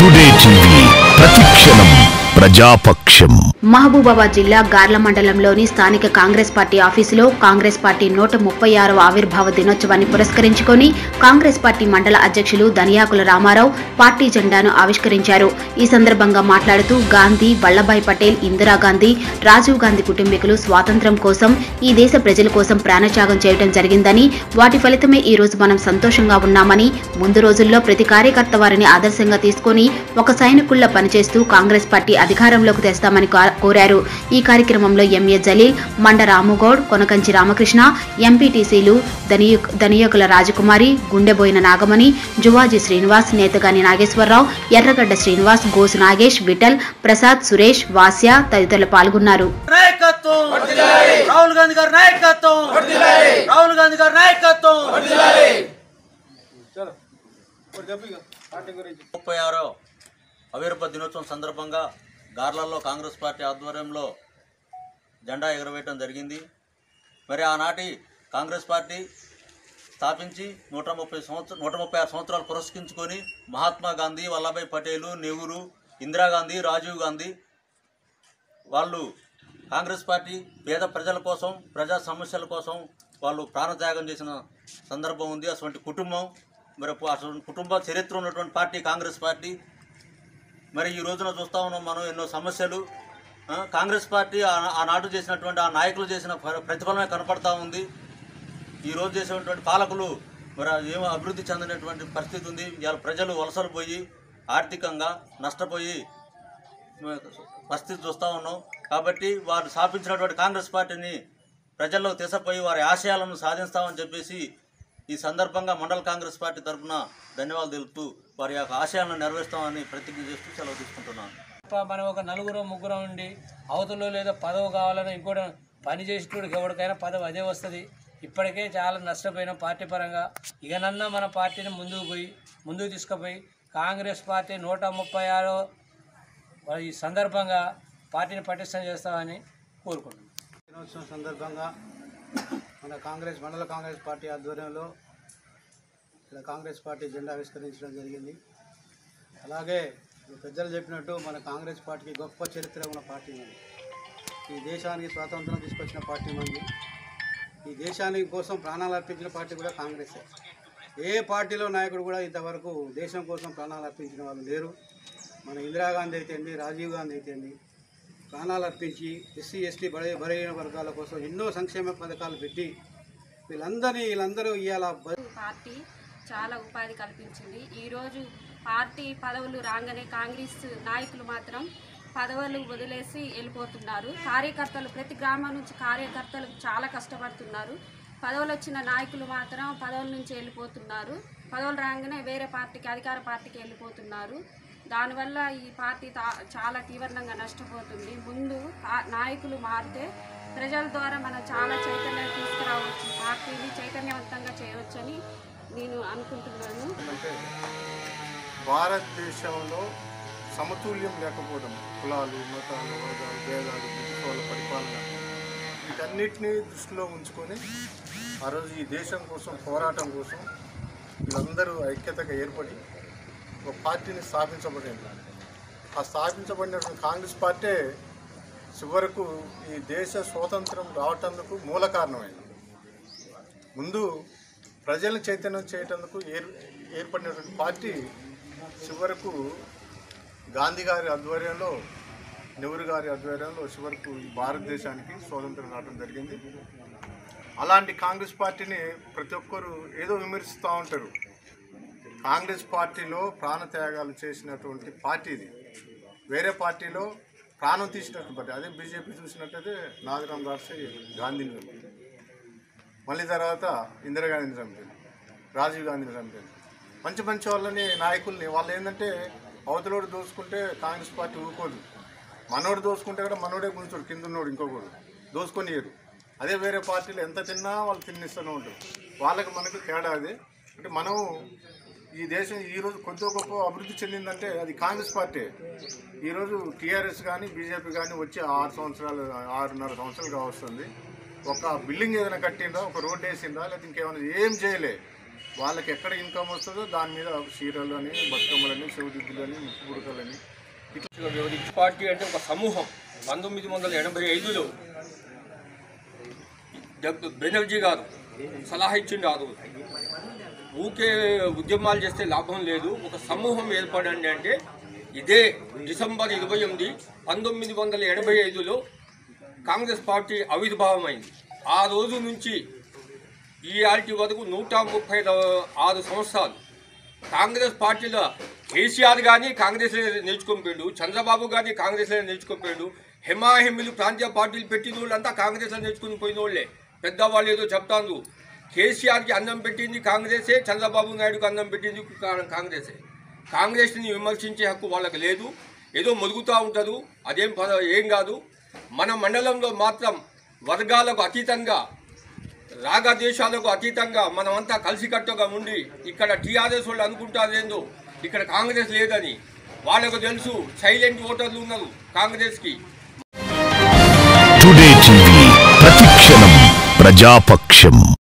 today TV ప్రతిక్షణం ప్రజాపక్షం మహబూబాబాద్ జిల్లా గార్ల మండలంలోని స్థానిక కాంగ్రెస్ పార్టీ ఆఫీసులో కాంగ్రెస్ పార్టీ నూట ముప్పై ఆరవ ఆవిర్భావ దినోత్సవాన్ని పురస్కరించుకొని కాంగ్రెస్ పార్టీ మండల అధ్యక్షులు దనియాకుల రామారావు పార్టీ జెండాను ఆవిష్కరించారు ఈ సందర్భంగా మాట్లాడుతూ గాంధీ వల్లభాయ్ పటేల్ ఇందిరాగాంధీ రాజీవ్ గాంధీ కుటుంబీకులు స్వాతంత్ర్యం కోసం ఈ దేశ ప్రజల కోసం ప్రాణత్యాగం చేయడం జరిగిందని వాటి ఫలితమే ఈ రోజు మనం సంతోషంగా ఉన్నామని ముందు రోజుల్లో ప్రతి కార్యకర్త వారిని ఆదర్శంగా తీసుకొని ఒక సైనికుల్లా పనిచేస్తూ కాంగ్రెస్ పార్టీ అధికారంలోకి తెస్తామని కా- కోరారు ఈ కార్యక్రమంలో ఎంఏ జలీల్ మండ రాముగౌడ్ కొనకంచి రామకృష్ణ ఎంపీటీసీలు దనియు దనియకుల రాజకుమారి గుండెబోయిన నాగమణి జువాజీ శ్రీనివాస్ నేతగాని నాగేశ్వరరావు ఎర్రగడ్డ శ్రీనివాస్ గోసు నాగేష్ విఠల్ ప్రసాద్ సురేష్ వాస్య తదితరులు పాల్గొన్నారు నాయకత్వం రాహుల్ గాంధీ గారి నాయకత్వం రాహుల్ గాంధీ గారి నాయకత్వం ముప్పై ఆరో ఆవిర్భ దినోత్సవం సందర్భంగా గార్లలో కాంగ్రెస్ పార్టీ ఆధ్వర్యంలో జెండా ఎగరవేయటం జరిగింది మరి ఆనాటి కాంగ్రెస్ పార్టీ స్థాపించి నూట ముప్పై సంవత్సరం నూట ముప్పై ఆరు సంవత్సరాలు పురస్కరించుకొని మహాత్మా గాంధీ వల్లభాయ్ పటేలు నెహ్రూ ఇందిరాగాంధీ రాజీవ్ గాంధీ వాళ్ళు కాంగ్రెస్ పార్టీ పేద ప్రజల కోసం ప్రజా సమస్యల కోసం వాళ్ళు ప్రాణత్యాగం చేసిన సందర్భం ఉంది అటువంటి కుటుంబం మరి అటువంటి కుటుంబ చరిత్ర ఉన్నటువంటి పార్టీ కాంగ్రెస్ పార్టీ మరి ఈ రోజున చూస్తా ఉన్నాం మనం ఎన్నో సమస్యలు ఆ, కాంగ్రెస్ పార్టీ ఆ- ఆనాడు చేసినటువంటి ఆ నాయకులు చేసిన ప్ర- ప్రతిఫలమే కనపడతా ఉంది ఈ రోజు చేసేటువంటి పాలకులు మరి ఏమో అభివృద్ధి చెందినటువంటి పరిస్థితి ఉంది ఇవాళ ప్రజలు వలసలు పోయి ఆర్థికంగా నష్టపోయి పరిస్థితి చూస్తూ ఉన్నాం కాబట్టి వారు స్థాపించినటువంటి కాంగ్రెస్ పార్టీని ప్రజల్లో తీసుకుపోయి వారి ఆశయాలను సాధిస్తామని చెప్పేసి ఈ సందర్భంగా మండల కాంగ్రెస్ పార్టీ తరఫున ధన్యవాదాలు తెలుపుతూ వారి యొక్క ఆశయాలను నెరవేరుస్తామని ప్రతిజ్ఞ చేస్తూ సెలవు తీసుకుంటున్నాను ప- మనం ఒక నలుగురు ముగ్గురు ఉండి అవతలో లేదో పదవి కావాలని ఇంకోటి పని చేసేటోడికి ఎవరికైనా పదవి అదే వస్తుంది ఇప్పటికే చాలా నష్టపోయినాం పార్టీ పరంగా ఇకనన్నా మన పార్టీని ముందుకు పోయి ముందుకు తీసుకుపోయి కాంగ్రెస్ పార్టీ నూట ముప్పై ఆరో ఈ సందర్భంగా పార్టీని పటిష్టం చేస్తామని కోరుకుంటున్నాం దినోత్సవం సందర్భంగా మన కాంగ్రెస్ మండల కాంగ్రెస్ పార్టీ ఆధ్వర్యంలో ఇక్కడ కాంగ్రెస్ పార్టీ జెండా ఆవిష్కరించడం జరిగింది అలాగే ఇప్పుడు పెద్దలు చెప్పినట్టు మన కాంగ్రెస్ పార్టీకి గొప్ప చరిత్ర ఉన్న పార్టీ మంది ఈ దేశానికి స్వాతంత్రం తీసుకొచ్చిన పార్టీ మంది ఈ దేశానికి కోసం ప్రాణాలు అర్పించిన పార్టీ కూడా కాంగ్రెసే ఏ పార్టీలో నాయకుడు కూడా ఇంతవరకు దేశం కోసం ప్రాణాలు అర్పించిన వాళ్ళు లేరు మన ఇందిరాగాంధీ అయితేంది రాజీవ్ గాంధీ అయితేంది ప్రాణాలు అర్పించి ఎస్సీ ఎస్టీ బలై బలహీన వర్గాల కోసం ఎన్నో సంక్షేమ పథకాలు పెట్టి వీళ్ళందరినీ వీళ్ళందరూ ఇవాళ బ- పార్టీ చాలా ఉపాధి కల్పించింది ఈరోజు పార్టీ పదవులు రాగానే కాంగ్రెస్ నాయకులు మాత్రం పదవులు వదిలేసి వెళ్ళిపోతున్నారు కార్యకర్తలు ప్రతి గ్రామం నుంచి కార్యకర్తలు చాలా కష్టపడుతున్నారు పదవులు వచ్చిన నాయకులు మాత్రం పదవుల నుంచి వెళ్ళిపోతున్నారు పదవులు రాగానే వేరే పార్టీకి అధికార పార్టీకి వెళ్ళిపోతున్నారు దానివల్ల ఈ పార్టీ తా- చాలా తీవ్రంగా నష్టపోతుంది ముందు కా- నాయకులు మారితే ప్రజల ద్వారా మనం చాలా చైతన్యం తీసుకురావచ్చు పార్టీని చైతన్యవంతంగా చేయవచ్చని నేను అనుకుంటున్నాను అంటే భారతదేశంలో సమతుల్యం లేకపోవడం కులాలు మతాలు వర్గాలు భేదాలు బ్రిటిష్ వాళ్ళ పరిపాలన వీటన్నిటినీ దృష్టిలో ఉంచుకొని ఆ రోజు ఈ దేశం కోసం పోరాటం కోసం వీళ్ళందరూ ఐక్యతగా ఏర్పడి ఒక పార్టీని స్థాపించబడింది ఆ స్థాపించబడినటువంటి కాంగ్రెస్ పార్టీ చివరకు ఈ దేశ స్వాతంత్రం రావటందుకు మూల కారణమైంది ముందు ప్రజలను చైతన్యం చేయటందుకు ఏర్ ఏర్పడినటువంటి పార్టీ చివరకు గాంధీ గారి ఆధ్వర్యంలో నెహ్రూ గారి ఆధ్వర్యంలో చివరకు ఈ భారతదేశానికి స్వాతంత్రం రావడం జరిగింది అలాంటి కాంగ్రెస్ పార్టీని ప్రతి ఒక్కరు ఏదో విమర్శిస్తూ ఉంటారు కాంగ్రెస్ పార్టీలో ప్రాణత్యాగాలు చేసినటువంటి పార్టీ ఇది వేరే పార్టీలో ప్రాణం తీసినటువంటి పార్టీ అదే బీజేపీ చూసినట్టయితే నాదిరామ్ గాడ్సే గాంధీని చంపింది మళ్ళీ తర్వాత ఇందిరాగాంధీని చంపింది రాజీవ్ గాంధీని చంపింది మంచి మంచి వాళ్ళని నాయకుల్ని వాళ్ళు ఏంటంటే అవతలోడు దోసుకుంటే కాంగ్రెస్ పార్టీ ఊరుకోదు మనోడు దోసుకుంటే కూడా మనోడే గుంజుతాడు కింద ఉన్నోడు ఇంకొకడు దోసుకొనియరు అదే వేరే పార్టీలు ఎంత తిన్నా వాళ్ళు తిన్నిస్తూనే ఉంటారు వాళ్ళకి మనకు తేడా అదే అంటే మనం ఈ దేశం ఈరోజు కొద్ది గొప్ప అభివృద్ధి చెందిందంటే అది కాంగ్రెస్ పార్టీ ఈరోజు టీఆర్ఎస్ కానీ బీజేపీ కానీ వచ్చి ఆరు సంవత్సరాలు ఆరున్నర సంవత్సరాలుగా వస్తుంది ఒక బిల్డింగ్ ఏదైనా కట్టిందా ఒక రోడ్ వేసిందా లేకపోతే ఇంకేమైనా ఏం చేయలే వాళ్ళకి ఎక్కడ ఇన్కమ్ వస్తుందో దాని మీద చీరలు అని బతుకమ్మలని చెవిదిద్దులని ముక్కు పుడకలని వివరించి పార్టీ అంటే ఒక సమూహం పంతొమ్మిది వందల ఎనభై ఐదులో డాక్టర్ బెనర్జీ గారు సలహా ఇచ్చిండు ఆ రోజు ఊకే ఉద్యమాలు చేస్తే లాభం లేదు ఒక సమూహం ఏర్పడండి అంటే ఇదే డిసెంబర్ ఇరవై ఎనిమిది పంతొమ్మిది వందల ఎనభై ఐదులో కాంగ్రెస్ పార్టీ ఆవిర్భావమైంది ఆ రోజు నుంచి ఈ ఆల్టి వరకు నూట ముప్పై ఆరు సంవత్సరాలు కాంగ్రెస్ పార్టీలో కేసీఆర్ కానీ కాంగ్రెస్ నిలుచుకొని పోయిండు చంద్రబాబు కానీ కాంగ్రెస్లో నిలుచుకొని పోయిండు హెమాహెమ్మిలు ప్రాంతీయ పార్టీలు పెట్టిన వాళ్ళంతా కాంగ్రెస్లో నిలుచుకుని పోయిన వాళ్ళే పెద్దవాళ్ళు ఏదో చెప్తాను కేసీఆర్కి అన్నం పెట్టింది కాంగ్రెసే చంద్రబాబు నాయుడుకి అన్నం పెట్టింది కా- కాంగ్రెసే కాంగ్రెస్ని విమర్శించే హక్కు వాళ్ళకి లేదు ఏదో మొరుగుతూ ఉంటారు అదేం ప- ఏం కాదు మన మండలంలో మాత్రం వర్గాలకు అతీతంగా రాగదేశాలకు అతీతంగా మనమంతా కలిసికట్టుగా ఉండి ఇక్కడ టీఆర్ఎస్ వాళ్ళు అనుకుంటారేందో ఇక్కడ కాంగ్రెస్ లేదని వాళ్ళకు తెలుసు సైలెంట్ ఓటర్లు ఉన్నారు కాంగ్రెస్కి టుడే టీవీ ప్రతిక్షణం ప్రజాపక్షం